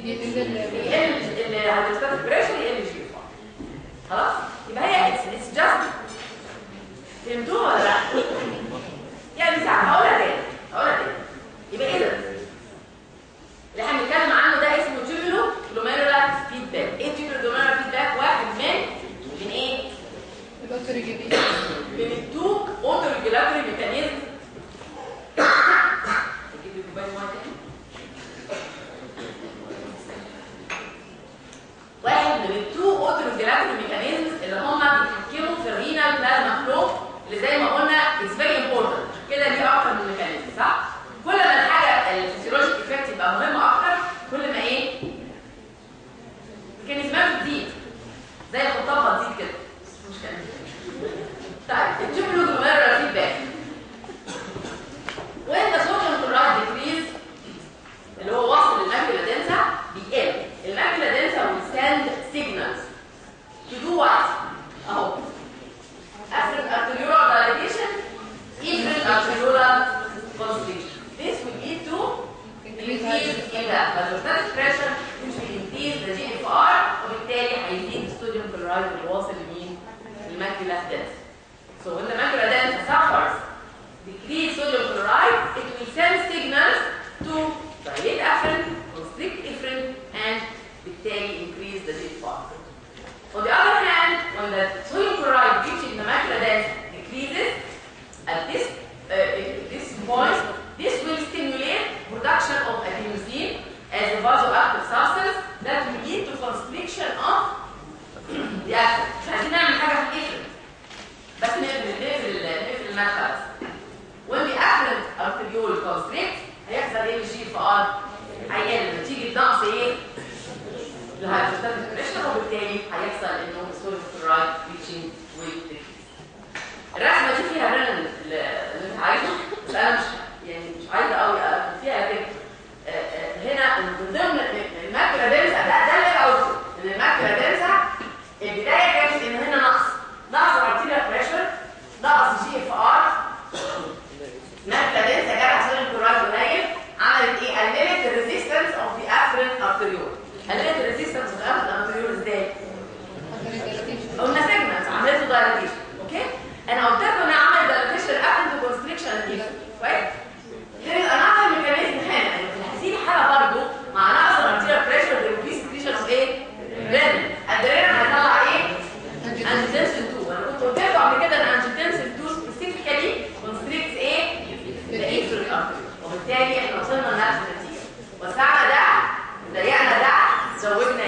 يقل ال- يقل الهيدروستاتيك بريشر يقل الجي اف ار خلاص يبقى هي اتس جاست فهمتوها ولا لا يعني ساعه هقولها تاني هقولها تاني يبقى ايه ده اللي احنا بنتكلم عنه ده اسمه تيبولو جلوميرولار فيدباك ايه تيبولو جلوميرولار فيدباك واحد من من ايه الدكتور يجيب من التو اوتو ريجولاتوري ميكانيزم اجيب لي كوبايه ميه تاني واحد من التو اوتو ريجولاتوري ميكانيزمز اللي هم بيتحكموا في الرينال بلازما فلو اللي زي ما قلنا اتس فيري امبورتنت كده دي اكتر من ميكانيزم صح؟ كل ما الحاجه الفسيولوجيك افكت يبقى مهمه اكتر كل ما ايه؟ ميكانيزمات بتزيد زي الخطابه بتزيد كده مش مشكله طيب التيوبولو جلوميرولار فيدباك when the sodium chloride decrease اللي هو وصل للماكيولا دنسا بيقل الماكيولا دنسا will send signals to do what اهو afferent arteriolar dilatation efferent arteriolar constriction this will lead to increase in the hydrostatic pressure which will increase the GFR وبالتالي هيزيد الصوديوم كلورايد اللي واصل لمين الماكيولا دنسا So when the macular dense suffers decreased sodium chloride, it will send signals to dilate afferent, constrict efferent, and بالتالي increase the GFR. On the other hand, when the sodium chloride reaching the macular dense decreases, at this, uh, at this point, this will stimulate production of adenosine as a vasoactive substance that will lead to constriction of the afferent. مش عايزين نعمل حاجة في الافferent. بس نقفل نقفل نقفل المدخل بس when the afferent arteriole constrict هيحصل ايه للجي اف ار هيقل نتيجه نقص ايه الهيدروستاتيك بريشر وبالتالي هيحصل انه السوليد كلورايد ريتشنج ويل الرسمه دي فيها رنن اللي انت عايزه بس انا مش يعني مش عايزه قوي ادخل فيها كده آه، آه، هنا من ضمن الماكرا دنسا ده ده اللي عاوزه ان الماكرا دنسا البدايه كانت ان هنا نقص نقص الارتيريال بريشر نقص جي اف ار ماكرا دنسا جاب عشان الكلورايد قليل عملت ايه؟ قللت الريزيستنس اوف ذا افرنت ارتريول قللت الريزيستنس اوف ذا افرنت ارتريول ازاي؟ قلنا سيجمنتس عملت له دايليتيشن اوكي انا قلت لكم انها عملت دايليتيشن افرنت وكونستريكشن كويس there is another mechanism هنا يعني في هذه الحاله برضه مع نقص الارتيريال بريشر there will be secretion of ايه؟ رينين الادرينال هيطلع ايه؟ انجيتنسين 2 انا كنت قلت لكم قبل كده ان انجيتنسين 2 سبيسيفيكالي كونستريكتس ايه؟ الايفرال ارتري وبالتالي احنا وصلنا لنفس النتيجه وسعنا ده ضيقنا ده زودنا